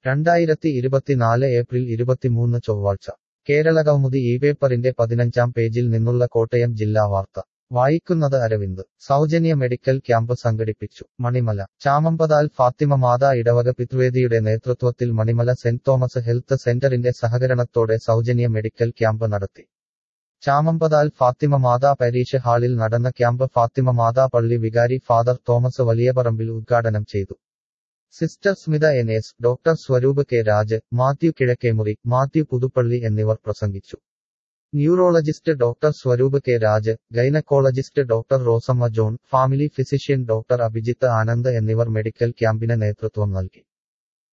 രണ്ടായിരത്തി ഇരുപത്തിനാല് ഏപ്രിൽ ഇരുപത്തിമൂന്ന് ചൊവ്വാഴ്ച കേരള കൗമുദി ഈ പേപ്പറിന്റെ പതിനഞ്ചാം പേജിൽ നിന്നുള്ള കോട്ടയം ജില്ലാ വാർത്ത വായിക്കുന്നത് അരവിന്ദ് സൗജന്യ മെഡിക്കൽ ക്യാമ്പ് സംഘടിപ്പിച്ചു മണിമല ചാമമ്പതാൽ ഫാത്തിമ മാതാ ഇടവക പിതൃവേദിയുടെ നേതൃത്വത്തിൽ മണിമല സെന്റ് തോമസ് ഹെൽത്ത് സെന്ററിന്റെ സഹകരണത്തോടെ സൗജന്യ മെഡിക്കൽ ക്യാമ്പ് നടത്തി ചാമമ്പതാൽ ഫാത്തിമ മാതാ പരീക്ഷ ഹാളിൽ നടന്ന ക്യാമ്പ് ഫാത്തിമ മാതാ പള്ളി വികാരി ഫാദർ തോമസ് വലിയപറമ്പിൽ ഉദ്ഘാടനം ചെയ്തു sister Smitha N S doctor Swaroop K Raj Mathew Kizhakkemuri Mathew Puthuppally എന്നിവർ പ്രസംഗിച്ചു neurologist doctor Swaroop K Raj gynaecologist doctor Rosamma John family physician doctor Abhijith Anand എന്നിവർ മെഡിക്കൽ ക്യാമ്പിന് നേതൃത്വം നൽകി